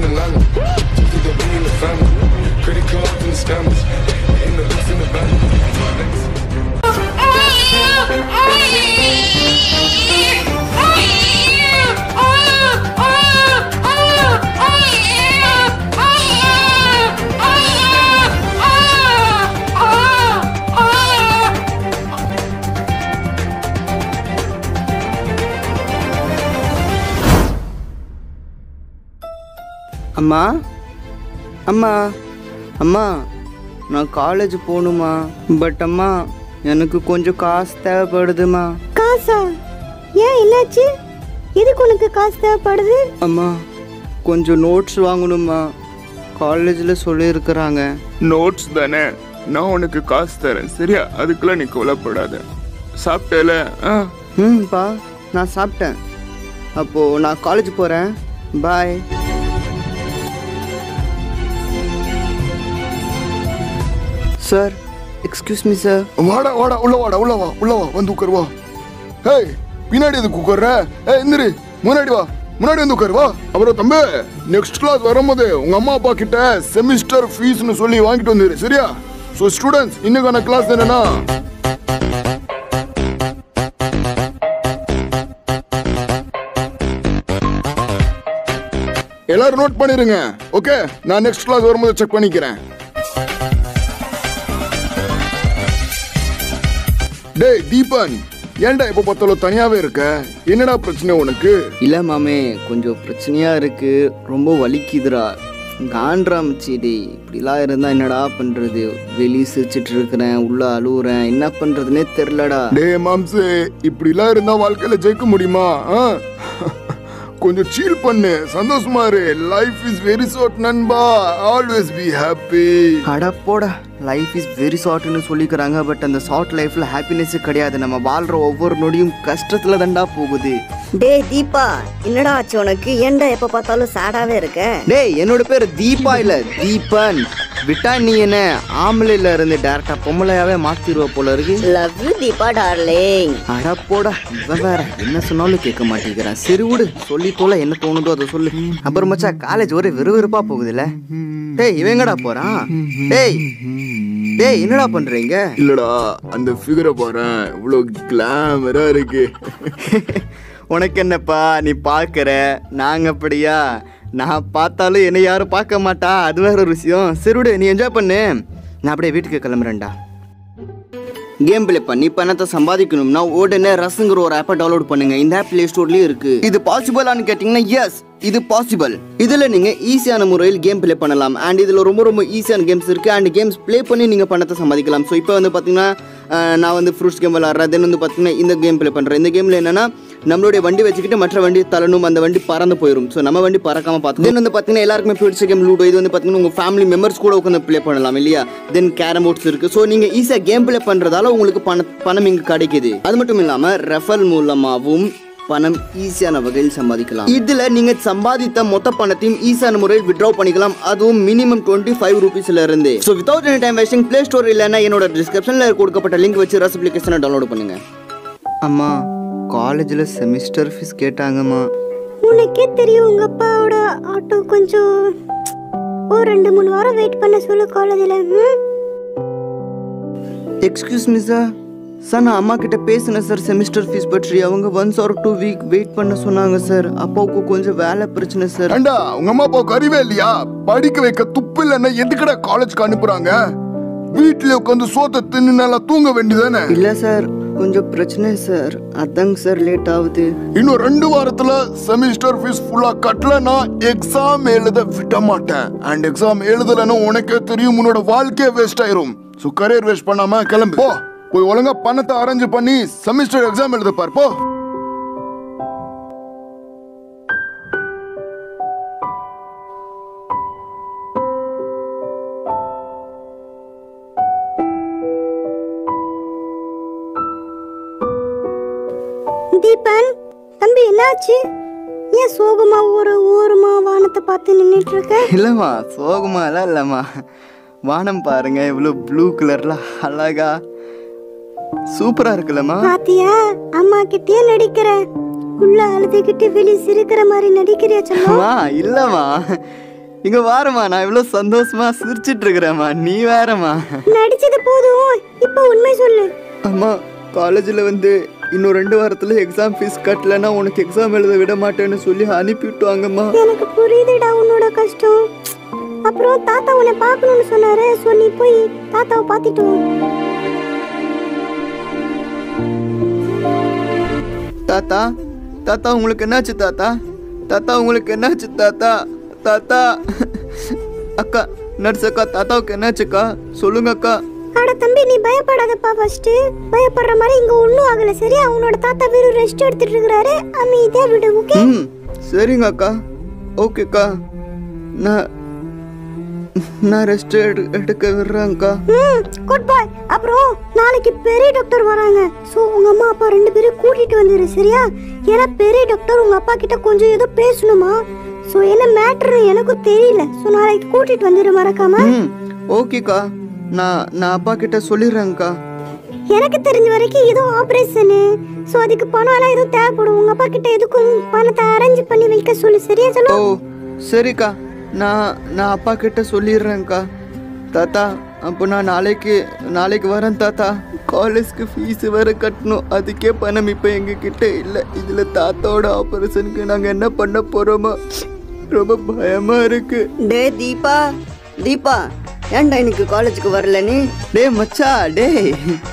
Atlanta. Just to be in the family. Credit cards and the scammers. In the looks in the van. அம்மா அம்மா அம்மா நான் college போகணுமா but அம்மா எனக்கு கொஞ்சம் காசு தேவைப்படுதுமா காசா ஏன் என்னாச்சு எதுக்கு உனக்கு காசு தேவைப்படுது அம்மா கொஞ்சம் நோட்ஸ் வாங்கணுமா காலேஜில் சொல்லியிருக்கிறாங்க நோட்ஸ் தானே நான் உனக்கு காசு தரேன் சரியா அதுக்கெல்லாம் நீ கவலைப்படாத சாப்பிட்டல ஆ ம்ப்பா நான் சாப்பிட்டேன் அப்போது நான் காலேஜ் போகிறேன் bye sir excuse me sir வாடா வாடா உள்ள வாடா உள்ள வா உள்ள வா வந்து உட்காரு வா ஹேய் பின்னாடி எதுக்கு உட்கார்ற ஏய் எந்திரி முன்னாடி வா முன்னாடி வந்து உட்காரு வா அப்புறம் தம்பி நெக்ஸ்ட் கிளாஸ் வரும்போது உங்க அம்மா அப்பா கிட்ட செமிஸ்டர் ஃபீஸ்னு சொல்லி வாங்கிட்டு வந்துரு சரியா ஸோ ஸ்டூடெண்ட்ஸ் இன்னைக்கான கிளாஸ் என்னன்னா எல்லாரும் நோட் பண்ணிருங்க ஓகே நான் நெக்ஸ்ட் கிளாஸ் வரும்போது செக் பண்ணிக்கிறேன் டேய் தீபன் ஏன்டா எப்ப பார்த்தாலும் தனியாவே இருக்க என்னடா பிரச்சனை உனக்கு இல்லை மாமே கொஞ்சம் பிரச்சனையாக இருக்குது ரொம்ப வலிக்குதுடா காண்றாம் செடி இப்படிலாம் இருந்தால் என்னடா பண்ணுறது வெளியே சிரிச்சிட்டு இருக்கிறேன் உள்ள அழுவுறேன் என்ன பண்ணுறதுனே தெரிலடா டேய் மாம்சு இப்படிலாம் இருந்தா வாழ்க்கையில ஜெயிக்க முடியுமா ஆ? கொஞ்சம் சீல் பண்ணு சந்தோஷமா இரு லைஃப் இஸ் வெரி ஷார்ட் நண்பா ஆல்வேஸ் பி ஹாப்பி அட போடா லைஃப் இஸ் வெரி ஷார்ட்னு சொல்லிக்கிறாங்க பட் அந்த ஷார்ட் லைஃப்பில் ஹாப்பினஸ்ஸே கிடையாது நம்ம வாழ்கிற ஒவ்வொரு நொடியும் கஷ்டத்தில் தான்டா போகுது டேய் தீபா என்னடா ஆச்சு உனக்கு ஏன்டா எப்ப பார்த்தாலும் சேடாவே இருக்க டேய் என்னோட பேர் தீபா இல்ல தீபன் விட்டா நீ என்ன ஆம்பளைல இருந்து டேரக்டா பொம்பளையாவே மாத்திருவ போல இருக்கு லவ் யூ தீபா டார்லிங் அட போடா இவன் வேற என்ன சொன்னாலும் கேட்க மாட்டேங்கிறான் சரி விடு சொல்லி போல என்ன தோணுதோ அதை சொல்லு அப்புறம் மச்சா காலேஜ் ஒரே விறுவிறுப்பா போகுதுல்ல டேய் இவங்கடா போறான் டேய் டேய் என்னடா பண்றீங்க இல்லடா அந்த ஃபிகரை பாரு இவ்வளவு கிளாமரா இருக்கு உனக்கு என்னப்பா நீ பார்க்கற நாங்க அப்படியா நான் பார்த்தாலும் என்னை யாரும் பார்க்க மாட்டா அது வேற ஒரு விஷயம் சரி விடு நீ என்ஜாய் பண்ணு நான் அப்படியே வீட்டுக்கு கிளம்புறேன்டா கேம் ப்ளே பண்ணி பணத்தை சம்பாதிக்கணும்னா உடனே ரஸ்ங்கிற ஒரு ஆப்பை டவுன்லோட் பண்ணுங்க இந்த ஆப் பிளே ஸ்டோர்லயும் இருக்கு இது பாசிபிளான்னு கேட்டிங்கன்னா எஸ் இது பாசிபிள் இதுல நீங்க ஈஸியான முறையில் கேம் ப்ளே பண்ணலாம் அண்ட் இதுல ரொம்ப ரொம்ப ஈஸியான கேம்ஸ் இருக்கு அண்ட் கேம்ஸ் ப்ளே பண்ணி நீங்க பணத்தை சம்பாதிக்கலாம் ஸோ இப்போ வந்து பாத்தீங்கன்னா அஹ், நான் வந்து ஃப்ரூட்ஸ் கேம் விளாட்றேன் தென் வந்து பாத்தீங்கன்னா இந்த கேம் ப்ளே பண்றேன் இந்த கேம்ல என்னன்னா நம்மளுடைய வண்டி வச்சுக்கிட்டு மற்ற வண்டி தள்ளணும் அந்த வண்டி பறந்து போயிடும் ஸோ நம்ம வண்டி பறக்காம பார்த்து தென் வந்து பார்த்தீங்கன்னா எல்லாருக்குமே பிடிச்ச கேம் லூடோ இது வந்து பார்த்தீங்கன்னா உங்கள் ஃபேமிலி மெம்பர்ஸ் கூட உட்காந்து ப்ளே பண்ணலாம் இல்லையா தென் கேரம் போர்ட்ஸ் இருக்கு ஸோ நீங்கள் ஈஸியாக கேம் ப்ளே பண்ணுறதால உங்களுக்கு பண பணம் இங்கே கிடைக்குது அது மட்டும் இல்லாமல் ரெஃபல் மூலமாகவும் பணம் ஈஸியான வகையில் சம்பாதிக்கலாம் இதுல நீங்க சம்பாதித்த மொத்த பணத்தையும் ஈஸியான முறையில் வித்ட்ரா பண்ணிக்கலாம் அதுவும் மினிமம் டுவெண்ட்டி ஃபைவ் ருபீஸ்ல இருந்து so without any time wasting play store இல்லைன்னா என்னோட டிஸ்கிரிப்ஷன்ல கொடுக்கப்பட்ட லிங்க் வச்சு ரஸ் அப்ளிகேஷனை டவுன்லோட் பண்ணுங்க அம்மா காலேஜில் செமிஸ்டர் ஃபீஸ் கேட்டாங்கம்மா உனக்கே தெரியும் உங்க அப்பாவோட ஆட்டோ கொஞ்சம் ஒரு ரெண்டு மூணு வாரம் வெயிட் பண்ண சொல்லு காலேஜில் எக்ஸ்கியூஸ் மீ சார் சார் நான் அம்மா கிட்ட பேசினேன் சார் செமிஸ்டர் ஃபீஸ் பற்றி அவங்க once or two week wait பண்ண சொன்னாங்க சார் அப்பாவுக்கு கொஞ்சம் வேலை பிரச்சனை சார் ஏண்டா உங்க அம்மா அப்பாவுக்கு அறிவே இல்லையா படிக்க வைக்க துப்பு இல்லைன்னா எதுக்குடா காலேஜ்க்கு அனுப்புறாங்க வீட்டுல உட்காந்து சோத்தை தின்னு நல்லா தூங்க வேண்டியதானே இல்லை சார் கொஞ்சம் பிரச்சனை சார் அதாங்க சார் லேட் ஆகுது இன்னும் ரெண்டு வாரத்துல செமிஸ்டர் ஃபீஸ் ஃபுல்லா கட்டலனா எக்ஸாம் எழுத விட மாட்டேன் அண்ட் எக்ஸாம் எழுதலன்னா உனக்கே தெரியும் உன்னோட வாழ்க்கையே வேஸ்ட் ஆயிரும் ஸோ கரியர் வேஸ்ட் பண்ணாம கிளம்பு போ போய் ஒழுங்கா பணத்தை அரேஞ்ச் பண்ணி செமிஸ்டர் எக்ஸாம் எழுத பார் போ தீபன் தம்பி என்னாச்சு ஏன் சோகமா ஒரு ஓரமா வானத்தை பார்த்து நின்றுட்டு இருக்க இல்லைம்மா சோகமாலாம் இல்லைம்மா வானம் பாருங்க இவ்வளோ ப்ளூ கலர்ல அழகா சூப்பரா இருக்குல்லம்மா பாத்தியா அம்மா கிட்டே நடிக்கிற உள்ள அழுதுகிட்டு வெளி சிரிக்கிற மாதிரி நடிக்கிறியா சொல்லும் அம்மா இல்லைம்மா இங்க வாரம்மா நான் இவ்வளோ சந்தோஷமா சிரிச்சிட்டு இருக்கிறேம்மா நீ வேறம்மா நடிச்சது போதும் இப்போ உண்மை சொல்லு அம்மா காலேஜில் வந்து இன்னும் ரெண்டு வாரத்தில் எக்ஸாம் ஃபீஸ் கட்டலைன்னா உனக்கு எக்ஸாம் எழுத விட மாட்டேன்னு சொல்லி அனுப்பிவிட்டாங்கம்மா எனக்கு புரியுதுடா உன்னோட கஷ்டம் அப்புறம் தாத்தா உன்னை பார்க்கணும்னு சொன்னாரு ஸோ நீ போய் தாத்தாவை பார்த்துட்டு வா தாத்தா தாத்தா உங்களுக்கு என்னாச்சு தாத்தா தாத்தா உங்களுக்கு என்னாச்சு தாத்தா தாத்தா அக்கா நர்ஸ் அக்கா தாத்தாவுக்கு என்னாச்சுக்கா சொல்லுங்க அக்கா அட தம்பி நீ பயப்படாதப்பா ஃபர்ஸ்ட் பயப்படுற மாதிரி இங்க ஒன்றும் ஆகல சரியா உன்னோட தாத்தா வெறும் ரெஸ்ட் எடுத்துட்டு இருக்கிறாரு அமைதியா விடு ஓகே ம் சரிங்க அக்கா ஓகேக்கா நான் நான் ரெஸ்ட் எடு எடுக்க விடுறேன்க்கா ம் குட் பாய் அப்புறம் நாளைக்கு பெரிய டாக்டர் வராங்க ஸோ உங்க அம்மா அப்பா ரெண்டு பேரும் கூட்டிட்டு வந்துரு சரியா ஏன்னா பெரிய டாக்டர் உங்க அப்பா கிட்ட கொஞ்சம் ஏதோ பேசணுமா ஸோ என்ன மேட்ரு எனக்கும் தெரியல ஸோ நாளைக்கு கூட்டிட்டு வந்துரு மறக்காம ம் ஓகேக்கா நான் நான் அப்பா கிட்ட சொல்லிடுறேன்க்கா எனக்கு தெரிஞ்ச வரைக்கும் ஏதோ ஆபரேஷனு ஸோ அதுக்கு பணம் எல்லாம் எதுவும் தேவைப்படும் உங்க அப்பா கிட்ட எதுக்கும் பணத்தை அரேஞ்ச் பண்ணி வைக்க சொல்லு சரியா ஓ சொல்லு சரிக்கா நான் நான் அப்பா கிட்ட சொல்லிடுறேன்க்கா தாத்தா அப்போ நான் நாளைக்கு நாளைக்கு வரேன் தாத்தா காலேஜ்க்கு ஃபீஸ் வேற கட்டணும் அதுக்கே பணம் இப்போ எங்ககிட்ட இல்லை இதில் தாத்தாவோட ஆப்ரேஷனுக்கு நாங்கள் என்ன பண்ண போகிறோமோ ரொம்ப பயமாக இருக்கு டே தீபா தீபா ஏன்டா இன்னைக்கு காலேஜுக்கு வரல நீ டேய் மச்சா டேய்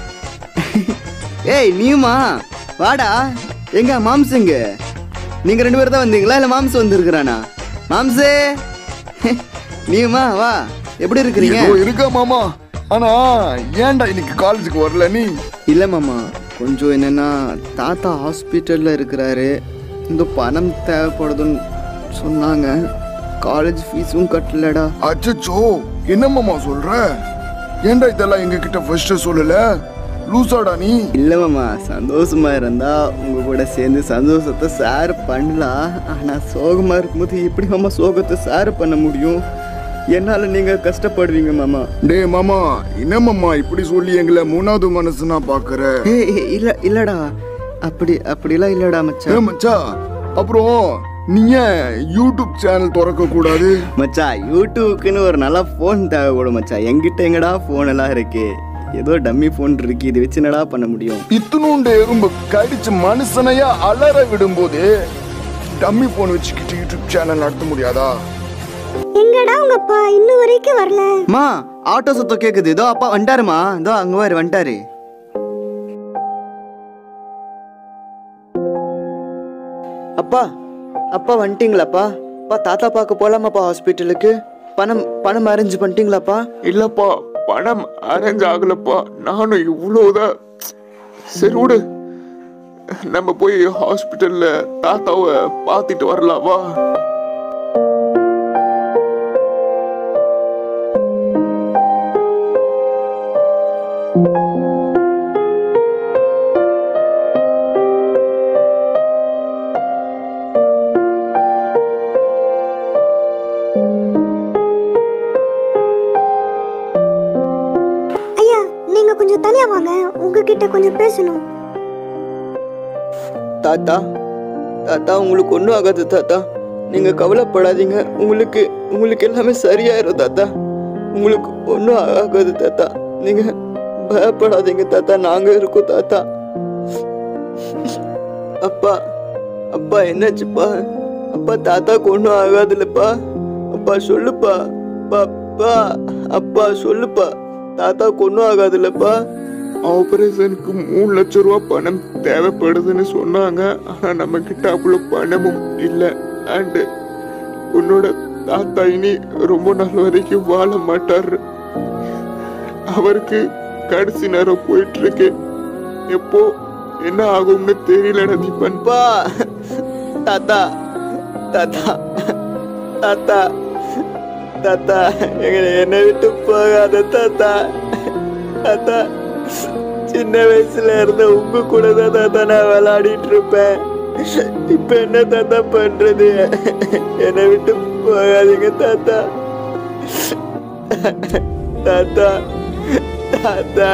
ஏய் நீயுமா வாடா எங்க மாம்ஸ் எங்க நீங்க ரெண்டு பேரும் தான் வந்தீங்களா இல்ல மாம்ஸ் வந்திருக்கிறானா மாம்ஸே நீயுமா வா எப்படி இருக்கிறீங்க ஏதோ இருக்கா மாமா ஆனா ஏன்டா இன்னைக்கு காலேஜுக்கு வரல நீ இல்ல மாமா கொஞ்சம் என்னன்னா தாத்தா ஹாஸ்பிட்டல்ல இருக்கிறாரு இந்த பணம் தேவைப்படுதுன்னு சொன்னாங்க காலேஜ் ஃபீஸும் கட்டலடா அச்சச்சோ என்ன மாமா சொல்ற ஏன்டா இதெல்லாம் எங்க கிட்ட ஃபர்ஸ்ட் சொல்லல லூசாடா நீ இல்ல மாமா சந்தோஷமா இருந்தா உங்க கூட சேர்ந்து சந்தோஷத்தை ஷேர் பண்ணலாம் ஆனா சோகமா இருக்கும்போது எப்படி மாமா சோகத்தை ஷேர் பண்ண முடியும் என்னால நீங்க கஷ்டப்படுவீங்க மாமா டேய் மாமா என்ன மாமா இப்படி சொல்லி எங்களை மூணாவது மனசுனா பாக்குற ஏய் ஏய், இல்ல இல்லடா அப்படி அப்படிலாம் இல்லடா ஏ மச்சான் மச்சா அப்புறம் நீ ஏன் யூடியூப் சேனல் திறக்க கூடாது மச்சான் யூடியூப்க்குன்னு ஒரு நல்ல ஃபோன் தேவைப்படும் மச்சான் என்கிட்ட எங்கடா ஃபோன் எல்லாம் இருக்கு ஏதோ டம்மி ஃபோன் இருக்கு இது வச்சு என்னடா பண்ண முடியும் இத்துணுண்டு எறும்பு கடிச்சு மனுஷனையா அலற விடும்போது டம்மி போன் வச்சுக்கிட்டு யூடியூப் சேனல் நடத்த முடியாதா எங்கடா உங்க அப்பா இன்னும் வரைக்கும் வரல மா ஆட்டோ சத்தம் கேக்குது இதோ அப்பா வந்துட்டாருமா இதோ அங்க வாரு வந்துட்டாரு அப்பா அப்பா வந்துட்டீங்களாப்பா அப்பா தாத்தா பார்க்க போலாமாப்பா ஹாஸ்பிட்டலுக்கு பணம் பணம் அரேஞ்ச் பண்ணிட்டீங்களாப்பா இல்லப்பா பணம் அரேஞ்ச் ஆகலப்பா நானும் இவ்வளோதான் சரி விடு நம்ம போய் ஹாஸ்பிட்டல்ல தாத்தாவை பார்த்துட்டு வரலாம் வா ஐயா நீங்க கொஞ்சம் தனியா வாங்க உங்ககிட்ட கொஞ்சம் பேசணும் தாத்தா தாத்தா உங்களுக்கு ஒன்றும் ஆகாது தாத்தா நீங்க கவலைப்படாதீங்க உங்களுக்கு உங்களுக்கு எல்லாமே சரியாயிரும் தாத்தா உங்களுக்கு ஒன்றும் ஆகாது தாத்தா நீங்க பயப்படாதீங்க தாத்தா நாங்க இருக்கோம் தாத்தா அப்பா அப்பா என்னாச்சுப்பா அப்பா தாத்தாக்கு ஒன்றும் ஆகாதுல்லப்பா அப்பா சொல்லுப்பா அப்பா அப்பா அப்பா சொல்லுப்பா தாத்தாக்கு ஒன்றும் ஆகாதுல்லப்பா ஆபரேஷனுக்கு மூணு லட்சம் ரூபாய் பணம் தேவைப்படுதுன்னு சொன்னாங்க ஆனா நம்ம கிட்ட அவ்வளவு பணமும் இல்லை அண்ட் உன்னோட தாத்தா இனி ரொம்ப நாள் வரைக்கும் வாழ மாட்டாரு அவருக்கு கடைசி நேரம் போயிட்டு இருக்கு எப்போ என்ன ஆகும்னு தெரியலடா தீபன் அப்பா தாத்தா தாத்தா தாத்தா தாத்தா எங்களை என்னை விட்டு போகாத தாத்தா தாத்தா சின்ன வயசுல இருந்த உங்க கூட தான் தாத்தா நான் விளையாடிட்டு இருப்பேன் இப்ப என்ன தாத்தா பண்றது என்னை விட்டு போகாதீங்க தாத்தா தாத்தா தாத்தா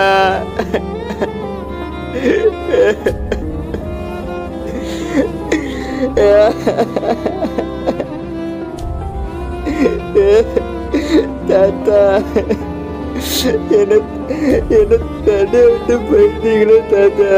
தாத்தா என்ன என்ன தடை விட்டு போயிட்டீங்களே தாத்தா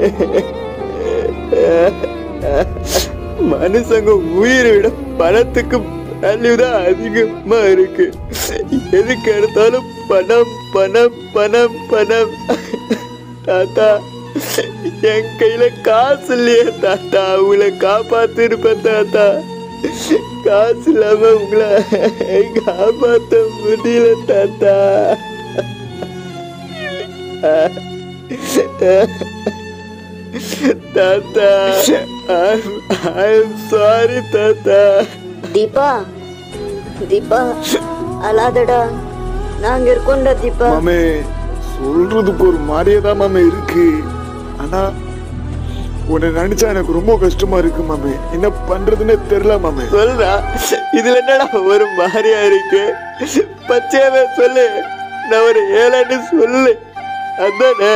மனுஷங்க உயிரை விட பணத்துக்கு வேல்யூ தான் அதிகமா இருக்கு எதுக்கு எடுத்தாலும் பணம் பணம் பணம் பணம் தாத்தா என் கையில காசு இல்லையே தாத்தா உங்களை காப்பாத்திருப்பேன் தாத்தா காசு இல்லாம உங்களை காப்பாத்த முடியல தாத்தா தாத்தா ஐ எம் சாரி தாத்தா தீபா தீபா அழாதடா நாங்க இருக்கோம்டா தீபா மாமே சொல்றதுக்கு ஒரு மாதிரியே தான் மாமே இருக்கு ஆனா உன்னை நினைச்சா எனக்கு ரொம்ப கஷ்டமா இருக்கு மாமே என்ன பண்றதுன்னே தெரியல மாமே சொல்றா இதுல என்னடா ஒரு மாதிரியா இருக்கு பச்சையாவே சொல்லு நான் ஒரு ஏழாண்டு சொல்லு அதானே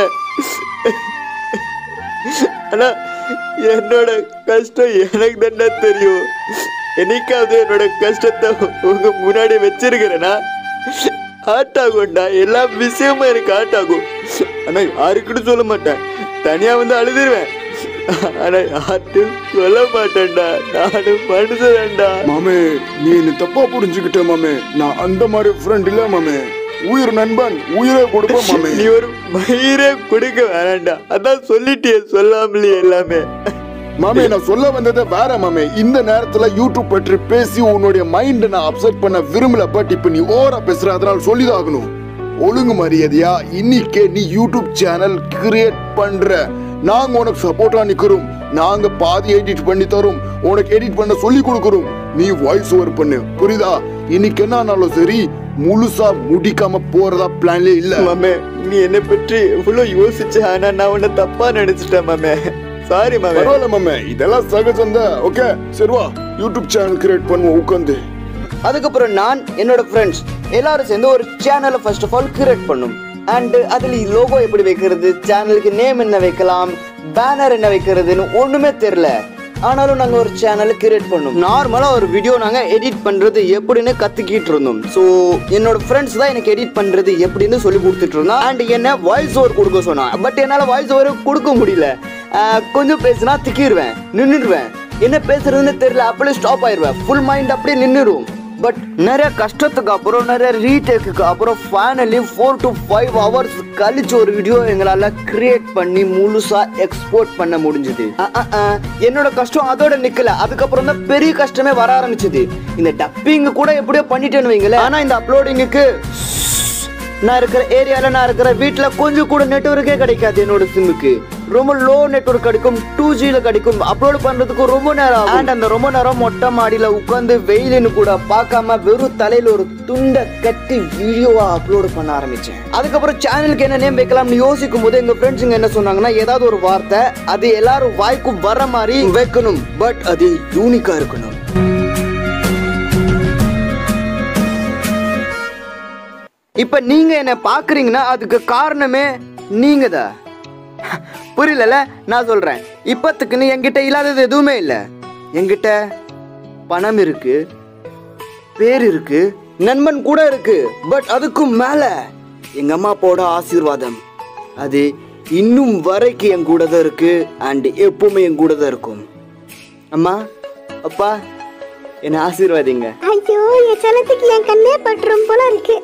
ஆனா என்னோட கஷ்டம் எனக்கு தானே தெரியும் என்னைக்காவது என்னோட கஷ்டத்தை உங்க முன்னாடி வச்சிருக்கிறேனா ஹார்ட் ஆகும்டா எல்லா விஷயமும் எனக்கு ஹார்ட் ஆகும் ஆனா யாருக்கிட்டும் சொல்ல மாட்டேன் தனியா வந்து அழுதுருவேன் ஆனா யார்ட்டும் சொல்ல மாட்டேன்டா நானும் மனுஷன்டா மாமே நீ என்ன தப்பா புரிஞ்சுக்கிட்ட மாமே நான் அந்த மாதிரி ஃப்ரெண்ட் இல்ல மாமே உயிர் நண்பன் உயிரை கொடுப்பேன் மாமே நீ ஒரு மயிரே கொடுக்க வேணாம்டா அதான் சொல்லிட்டியே சொல்லாமலே எல்லாமே மாமே நான் சொல்ல வந்ததே வேற மாமே இந்த நேரத்துல யூடியூப் பற்றி பேசி உன்னுடைய மைண்ட் நான் அப்செட் பண்ண விரும்பல பட் இப்ப நீ ஓவரா பேசுற அதனால சொல்லிதாகணும் ஒழுங்கு மரியாதையா இன்னைக்கே நீ யூடியூப் சேனல் கிரியேட் பண்ற நாங்க உனக்கு சப்போர்ட்டா நிக்கிறோம் நாங்க பாதி எடிட் பண்ணி தரோம் உனக்கு எடிட் பண்ண சொல்லி கொடுக்குறோம் நீ வாய்ஸ் ஓவர் பண்ணு புரியுதா இன்னைக்கு என்னானாலும் சரி முழுசா முடிக்காம போறதா பிளான்ல இல்ல மாமே நீ என்னை பற்றி இவ்வளவு யோசிச்ச ஆனா நான் உன்னை தப்பா நினைச்சிட்டேன் மாமே சாரி மாமே பரவாயில்ல மாமே இதெல்லாம் சகஜம் தான் ஓகே சரி வா யூடியூப் சேனல் கிரியேட் பண்ணுவோம் உட்காந்து அதுக்கப்புறம் நான் என்னோட ஃப்ரெண்ட்ஸ் எல்லாரும் சேர்ந்து ஒரு சேனலை ஃபர்ஸ்ட் ஆஃப் ஆல் கிரியேட் பண்ணும் அண்ட் அதில் லோகோ எப்படி வைக்கிறது சேனலுக்கு நேம் என்ன வைக்கலாம் பேனர் என்ன வைக்கிறதுன்னு ஒண்ணுமே தெரியல ஆனாலும் நாங்கள் ஒரு சேனலை கிரியேட் பண்ணோம் நார்மலாக ஒரு வீடியோ நாங்கள் எடிட் பண்ணுறது எப்படின்னு கற்றுக்கிட்டு இருந்தோம் ஸோ என்னோட ஃப்ரெண்ட்ஸ் தான் எனக்கு எடிட் பண்ணுறது எப்படின்னு சொல்லி கொடுத்துட்டு இருந்தான் அண்ட் என்ன வாய்ஸ் ஓவர் கொடுக்க சொன்னான் பட் என்னால் வாய்ஸ் ஓவர் கொடுக்க முடியல ஆஹ் கொஞ்சம் பேசினா திக்கிடுவேன் நின்றுடுவேன் என்ன பேசுறதுன்னு தெரியல அப்படியே ஸ்டாப் ஆயிடுவேன் ஃபுல் மைண்ட் அப்படியே நின்றுடும் பட் நிறைய கஷ்டத்துக்கு அப்புறம் நிறைய ரீடேக்குக்கு அப்புறம் finally four to five hours கழிச்சு ஒரு வீடியோ எங்களால் கிரியேட் பண்ணி முழுசா எக்ஸ்போர்ட் பண்ண முடிஞ்சுது அஹ் அஹ் அஹ். என்னோட கஷ்டம் அதோட நிக்கல அதுக்கப்புறம் தான் பெரிய கஷ்டமே வர ஆரம்பிச்சது இந்த டப்பிங் கூட எப்படியோ பண்ணிட்டேன்னு வைங்களேன் ஆனா இந்த அப்லோடிங்குக்கு நான் இருக்கிற ஏரியால நான் இருக்கிற வீட்ல கொஞ்சம் கூட நெட்வொர்க்கே கிடைக்காது என்னோட சிம்முக்கு ரொம்ப லோ நெட்வொர்க் கிடைக்கும் டூ ஜில கிடைக்கும் அப்லோட் பண்றதுக்கு ரொம்ப நேரம் ஆகும் அண்ட் அந்த ரொம்ப நேரம் மொட்டை மாடியில உட்காந்து வெயிலுன்னு கூட பார்க்காம வெறும் தலையில ஒரு துண்டை கட்டி வீடியோவா அப்லோட் பண்ண ஆரம்பிச்சேன் அதுக்கப்புறம் சேனலுக்கு என்ன நேம் வைக்கலாம்னு யோசிக்கும் போது எங்க ஃப்ரெண்ட்ஸுங்க என்ன சொன்னாங்கன்னா ஏதாவது ஒரு வார்த்தை அது எல்லாரும் வாய்க்கும் வர மாதிரி வைக்கணும் பட் அது யூனிக்கா இருக்கணும் இப்ப நீங்க என்ன பாக்குறீங்கன்னா அதுக்கு காரணமே நீங்க தான் புரியலல நான் சொல்றேன் இப்பத்துக்குன்னு என்கிட்ட இல்லாதது எதுவுமே இல்லை என்கிட்ட பணம் இருக்கு பேர் இருக்கு நண்பன் கூட இருக்கு பட் அதுக்கும் மேல எங்க அம்மா அப்பாவோட ஆசீர்வாதம் அது இன்னும் வரைக்கும் என் கூட தான் இருக்கு அண்ட் எப்பவுமே என் கூட தான் இருக்கும் அம்மா அப்பா என்னை ஆசீர்வாதிங்க ஐயோ என் செல்லத்துக்கு என் கண்ணே பட்டுரும் போல இருக்கு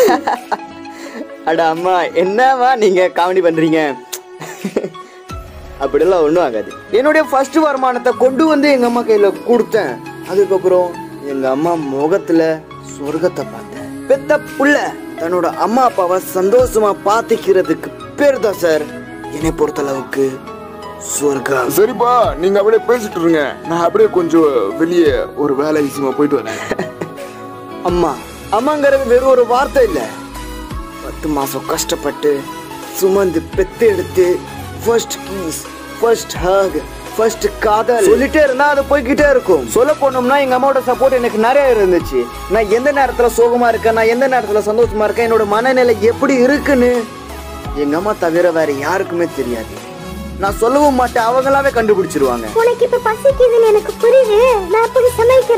அட அம்மா என்னவா நீங்க காமெடி பண்றீங்க அப்படிலாம் ஒன்றும் ஆகாது என்னுடைய ஃபர்ஸ்ட் வருமானத்தை கொண்டு வந்து எங்க அம்மா கையில கொடுத்தேன் அதுக்கப்புறம் எங்க அம்மா முகத்துல சொர்க்கத்தை பார்த்தேன் பெத்த புள்ள தன்னோட அம்மா அப்பாவை சந்தோஷமா பாத்துக்கிறதுக்கு பேர் தான் சார் என்னை பொறுத்தளவுக்கு சொர்க்கம் சரிப்பா நீங்க அப்படியே பேசிட்டு இருங்க நான் அப்படியே கொஞ்சம் வெளியே ஒரு வேலை விஷயமா போயிட்டு வரேன் அம்மா அம்மாங்கிறது வெறும் ஒரு வார்த்தை இல்ல பத்து மாசம் கஷ்டப்பட்டு சுமந்து பெத்து எடுத்து first kiss first hug first காதல் சொல்லிட்டே இருந்தா அது போய்கிட்டே இருக்கும் சொல்ல போனோம்னா எங்க அம்மாவோட சப்போர்ட் எனக்கு நிறைய இருந்துச்சு நான் எந்த நேரத்துல சோகமா இருக்கேன் நான் எந்த நேரத்துல சந்தோஷமா இருக்கேன் என்னோட மனநிலை எப்படி இருக்குன்னு எங்க அம்மா தவிர வேற யாருக்குமே தெரியாது நான் சொல்லவும் மாட்டேன் அவங்களாவே கண்டுபிடிச்சிருவாங்க உனக்கு இப்ப பசிக்குதுன்னு எனக்கு புரியுது நான் போய் சமைக்கிறேன்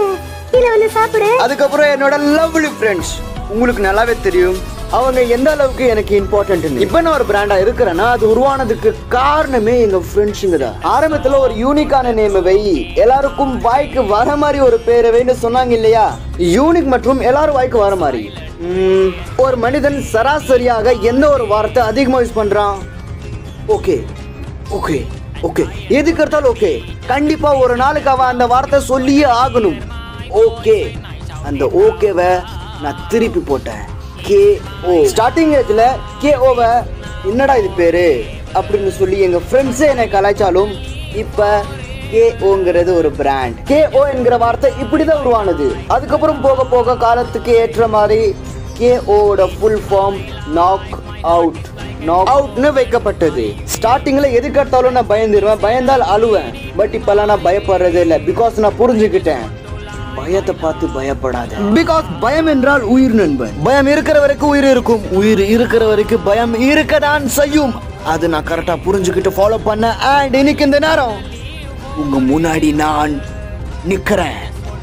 கீழே வந்து சாப்பிடு அதுக்கப்புறம் என்னோட லவ்லி ஃப்ரெண்ட்ஸ் உங்களுக்கு நல்லாவே தெரியும் அவங்க எந்த அளவுக்கு எனக்கு இம்பார்ட்டன்ட் இப்போ நான் ஒரு பிராண்டா இருக்கிறேன்னா அது உருவானதுக்கு காரணமே எங்க ஃப்ரெண்ட்ஸுங்க தான் ஆரம்பத்துல ஒரு யூனிக்கான நேம் வை எல்லாருக்கும் வாய்க்கு வர மாதிரி ஒரு பேரை வைன்னு சொன்னாங்க இல்லையா யூனிக் மற்றும் எல்லாரும் வாய்க்கு வர மாதிரி உம், ஒரு மனிதன் சராசரியாக எந்த ஒரு வார்த்தை அதிகமாக யூஸ் பண்றான் ஓகே ஓகே ஓகே எதுக்கு எடுத்தாலும் ஓகே கண்டிப்பா ஒரு நாளுக்கு அவன் அந்த வார்த்தை சொல்லியே ஆகணும் ஓகே அந்த ஓகேவை நான் திருப்பி போட்டேன் கே ஓ ஸ்டார்டிங் ஏஜ்ல கே ஓவை என்னடா இது பேரு அப்படின்னு சொல்லி எங்க ஃப்ரெண்ட்ஸே என்னை கலாய்ச்சாலும் இப்ப கே ஓங்கிறது ஒரு பிராண்ட் கே ஓ என்கிற வார்த்தை இப்படிதான் உருவானது அதுக்கப்புறம் போக போக காலத்துக்கு ஏற்ற மாதிரி கே ஓட full form knock out knock அவுட்னு வைக்கப்பட்டது ஸ்டார்டிங்ல எதுக்கு எடுத்தாலும் நான் பயந்துருவேன் பயந்தால் அழுவேன் பட் இப்பெல்லாம் நான் பயப்படுறதே இல்லை பிகாஸ் நான் புரிஞ்சுக்கிட்டேன் பயத்தை பார்த்து பயப்படாத பிகாஸ் பயம் என்றால் உயிர் நண்பன் பயம் இருக்கிற வரைக்கும் உயிர் இருக்கும் உயிர் இருக்கிற வரைக்கும் பயம் இருக்கதான் செய்யும் அது நான் கரெக்டா புரிஞ்சுக்கிட்டு ஃபாலோ பண்ண அண்ட் இன்னைக்கு இந்த நேரம் உங்க முன்னாடி நான் நிக்கிறேன்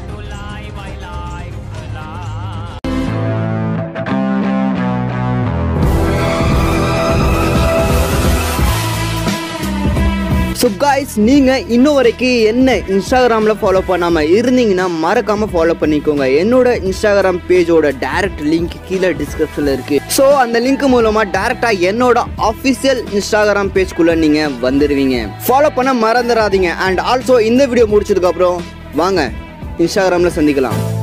ஸோ காய்ஸ் நீங்கள் இன்னும் வரைக்கும் என்ன இன்ஸ்டாகிராமில் ஃபாலோ பண்ணாமல் இருந்தீங்கன்னா மறக்காமல் ஃபாலோ பண்ணிக்கோங்க என்னோட இன்ஸ்டாகிராம் பேஜோட டைரக்ட் லிங்க் கீழே டிஸ்கிரிப்ஷனில் இருக்குது ஸோ அந்த லிங்க் மூலமாக டேரெக்டாக என்னோட அஃபிஷியல் இன்ஸ்டாகிராம் பேஜ்குள்ளே நீங்கள் வந்துடுவீங்க ஃபாலோ பண்ண மறந்துடாதீங்க அண்ட் ஆல்சோ இந்த வீடியோ முடிச்சதுக்கப்புறம் வாங்க இன்ஸ்டாகிராமில் சந்திக்கலாம்